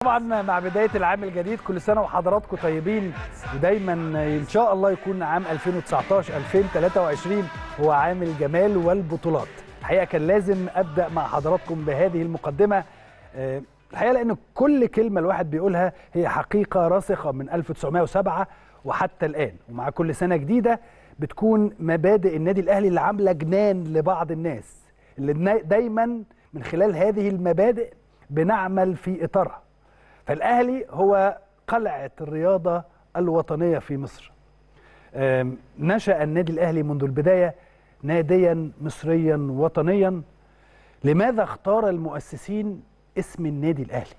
طبعا مع بداية العام الجديد كل سنة وحضراتكم طيبين ودايما إن شاء الله يكون عام 2019 2023 هو عام الجمال والبطولات الحقيقة كان لازم أبدأ مع حضراتكم بهذه المقدمة آه، الحقيقة لأن كل كلمة الواحد بيقولها هي حقيقة راسخة من 1907 وحتى الآن ومع كل سنة جديدة بتكون مبادئ النادي الأهلي اللي عاملة جنان لبعض الناس اللي دايما من خلال هذه المبادئ بنعمل في إطارها فالأهلي هو قلعة الرياضة الوطنية في مصر آم، نشأ النادي الأهلي منذ البداية ناديا مصريا وطنيا لماذا اختار المؤسسين اسم النادي الأهلي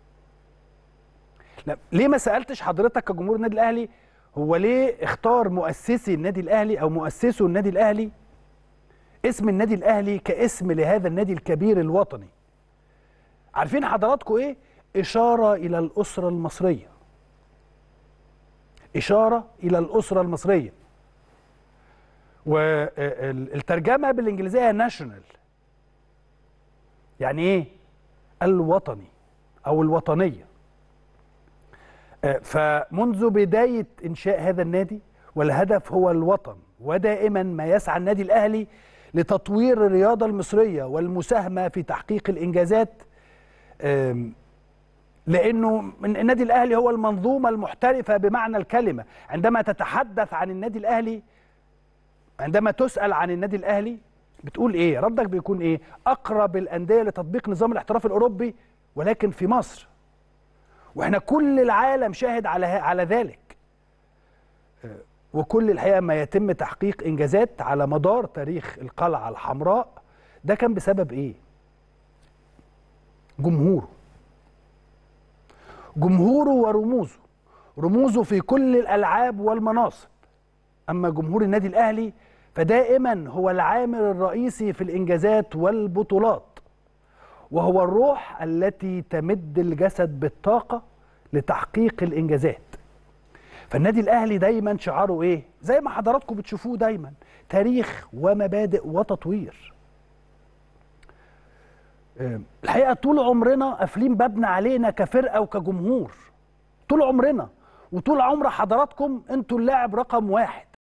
لا ليه ما سألتش حضرتك كجمهور النادي الأهلي هو ليه اختار مؤسسي النادي الأهلي أو مؤسسو النادي الأهلي اسم النادي الأهلي كاسم لهذا النادي الكبير الوطني عارفين حضراتكم ايه إشارة إلى الأسرة المصرية إشارة إلى الأسرة المصرية والترجمة بالإنجليزية ناشونال يعني إيه؟ الوطني أو الوطنية آه، فمنذ بداية إنشاء هذا النادي والهدف هو الوطن ودائما ما يسعى النادي الأهلي لتطوير الرياضة المصرية والمساهمة في تحقيق الإنجازات آم، لانه من النادي الاهلي هو المنظومه المحترفه بمعنى الكلمه عندما تتحدث عن النادي الاهلي عندما تسال عن النادي الاهلي بتقول ايه ردك بيكون ايه اقرب الانديه لتطبيق نظام الاحتراف الاوروبي ولكن في مصر واحنا كل العالم شاهد على على ذلك آه، وكل الحقيقه ما يتم تحقيق انجازات على مدار تاريخ القلعه الحمراء ده كان بسبب ايه جمهوره جمهوره ورموزه رموزه في كل الالعاب والمناصب اما جمهور النادي الاهلي فدائما هو العامل الرئيسي في الانجازات والبطولات وهو الروح التي تمد الجسد بالطاقه لتحقيق الانجازات فالنادي الاهلي دايما شعاره ايه زي ما حضراتكم بتشوفوه دايما تاريخ ومبادئ وتطوير الحقيقه طول عمرنا قافلين بابنا علينا كفرقه وكجمهور طول عمرنا وطول عمر حضراتكم انتوا اللاعب رقم واحد